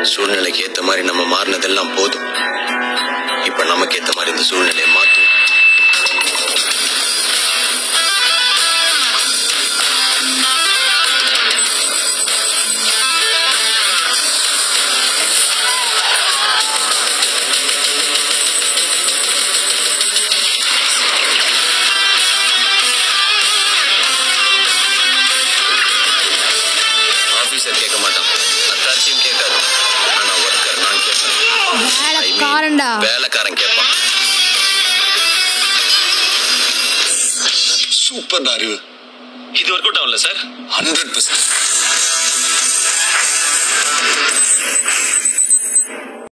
சூழ்நிலைக்கு ஏத்த மாதிரி நம்ம மாறினதெல்லாம் போதும் இப்ப நமக்கு ஏத்த மாதிரி இந்த சூழ்நிலையை மாத்தும் ஆபீசர் கேட்க மாட்டான் அத்தாச்சியும் கேட்காது ஆனா ஒர்க்கர் நான் கேட்பேன் I mean, வேலைக்காரன்டா வேலைக்காரன் கேட்பான் சூப்பர் அறிவு இது ஒர்க் அவுட் ஆகல சார் ஹண்ட்ரட் பர்சன்ட்